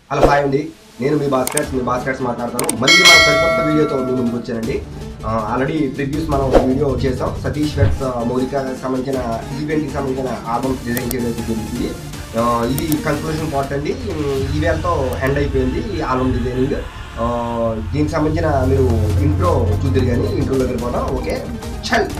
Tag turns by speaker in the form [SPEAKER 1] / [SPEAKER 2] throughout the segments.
[SPEAKER 1] hello hi అండి నేను మీ భాస్కర్స్ మీ భాస్కర్స్ మాట్లాడతాను మళ్ళీ మన సరికొత్త వీడియోతో మీ ముందుకు వచ్చానండి ఆల్రెడీ ప్రివ్యూస్ మనం ఒక వీడియో చేసాం సతీష్ వెట్స్ మౌలిక సంబంధించిన ఈవెంట్కి సంబంధించిన ఆల్బమ్స్ డిజైన్ చేయడం అయితే జరుగుతుంది ఆ, ఇది కన్క్లూషన్ పార్ట్ అండి ఈ వేళతో ఎండ్ అయిపోయింది ఈ ఆల్బమ్ డిజైనింగ్ ఆ, దీనికి సంబంధించిన మీరు ఇంట్రో చూద్దరు కానీ ఇంట్రో దగ్గర పోదాం ఓకే చల్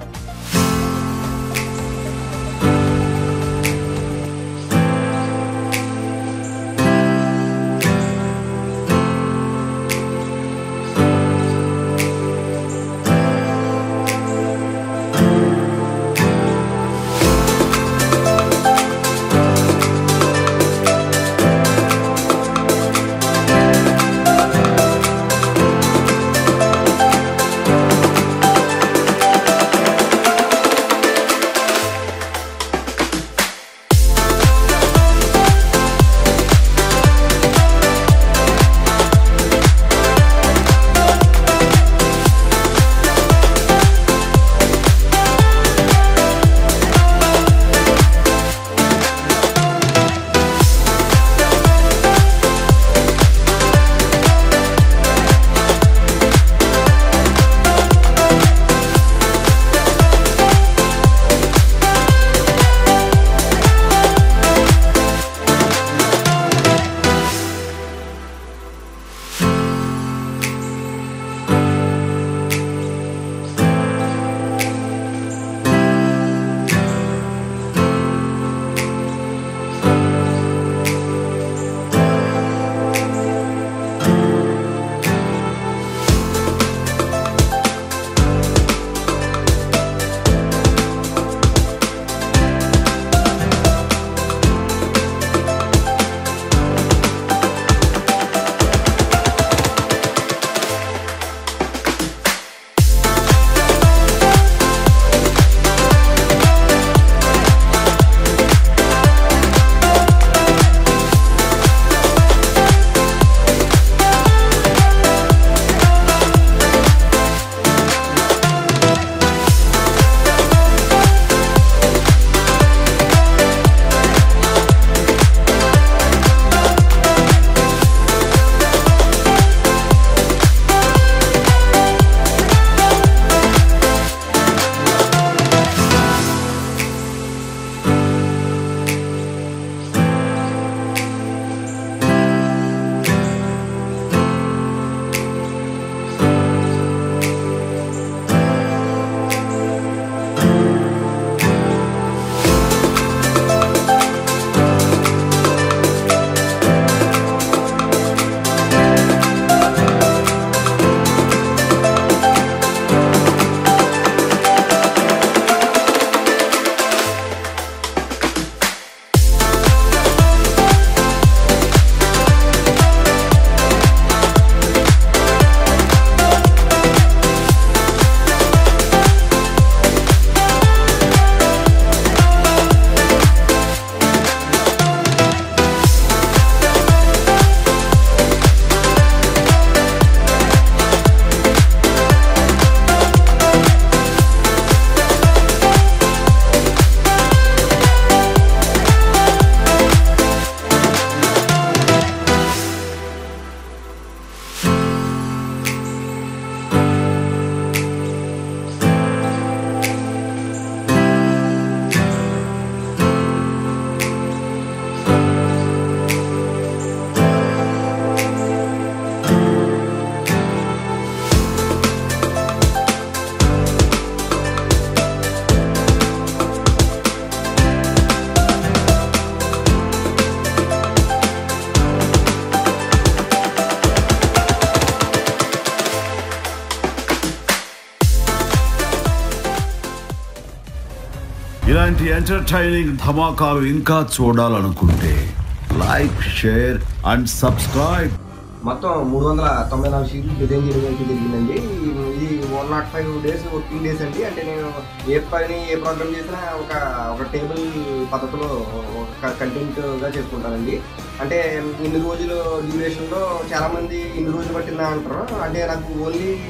[SPEAKER 2] ఇలాంటి ఎంటర్టైనింగ్ ధమాకాలు ఇంకా చూడాలనుకుంటే లైక్ షేర్ అండ్ సబ్స్క్రైబ్
[SPEAKER 1] మొత్తం మూడు వందల తొంభై నాలుగు షీట్లు డిజైన్ చేయడం అయితే జరిగిందండి ఇది one not five days working days అండి అంటే నేను ఏ పని ఏ ప్రోగ్రామ్ చేసినా ఒక ఒక టేబుల్ పద్ధతిలో ఒక కంటెంట్గా చేసుకుంటానండి అంటే ఇన్ని రోజులు డ్యూరేషన్లో చాలామంది ఇన్ని రోజులు పట్టిందా అంటారు అంటే నాకు ఓన్లీ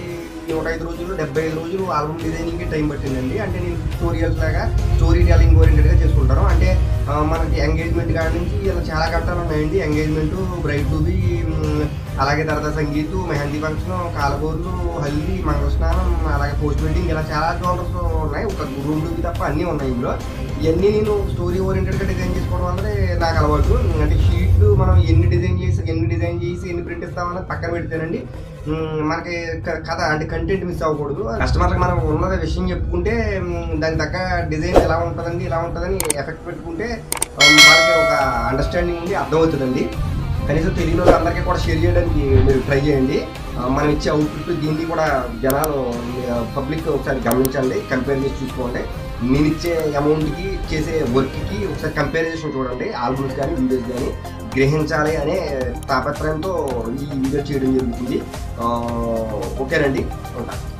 [SPEAKER 1] నూట ఐదు రోజులు డెబ్బై ఐదు రోజులు ఆల్బమ్ డిజైనింగ్కి టైం పట్టిందండి అంటే నేను ట్యూటోరియల్స్ లాగా స్టోరీ టెలింగ్ ఓరియంటెడ్గా చేసుకుంటాను అంటే ఆ, మనకి ఎంగేజ్మెంట్ కాడి నుంచి ఇలా చాలా ఘట్టాలు ఉన్నాయండి ఎంగేజ్మెంట్ బ్రైడ్ టూబీ అలాగే తర్వాత సంగీత్ మెహందీ ఫంక్షన్ కాలగోర్లు హల్దీ మంగళ స్నానం అలాగే పోస్ట్ వెడ్డింగ్ ఇలా చాలా జోనర్స్ ఉన్నాయి ఒక రూమ్ టూబీ తప్ప అన్నీ ఉన్నాయి ఇందులో ఇవన్నీ నేను స్టోరీ ఓరియంటెడ్గా డిజైన్ చేసుకోవడం వల్లే నాకు అలవాటు అంటే షీట్లు మనం ఎన్ని డిజైన్ చేసి ఎన్ని డిజైన్ చేసి ఎన్ని ప్రింట్ ఇస్తామన్నది పక్కన పెడితేనండి మ్, మనకి క- కథ అంటే కంటెంట్ మిస్ అవ్వకూడదు కస్టమర్కి మనం ఉన్నది విషయం చెప్పుకుంటే మ్, దానికి తగ్గ డిజైన్ ఎలా ఉంటుందండి ఇలా ఉంటుందని ఎఫెక్ట్ పెట్టుకుంటే ఆ, వాళ్ళకి ఒక అండర్స్టాండింగ్ ఉండి అర్థమవుతుందండి కనీసం తెలియని వాళ్ళందరికీ కూడా షేర్ చేయడానికి మీరు ట్రై చేయండి ఆ, మనం ఇచ్చే అవుట్పుట్ దీన్ని కూడా జనాలు పబ్లిక్ ఒకసారి గమనించండి కంపేర్ చేసి చూసుకోండి నేను ఇచ్చే అమౌంట్కి చేసే వర్క్కి ఒకసారి కంపారిజేషన్ చూడండి ఆల్బమ్స్ కానీ వీడియోస్ కానీ గ్రహించాలి అనే తాపత్రయంతో ఈ వీడియో చేయడం జరుగుతుంది ఆ, ఓకేనండి ఉంటా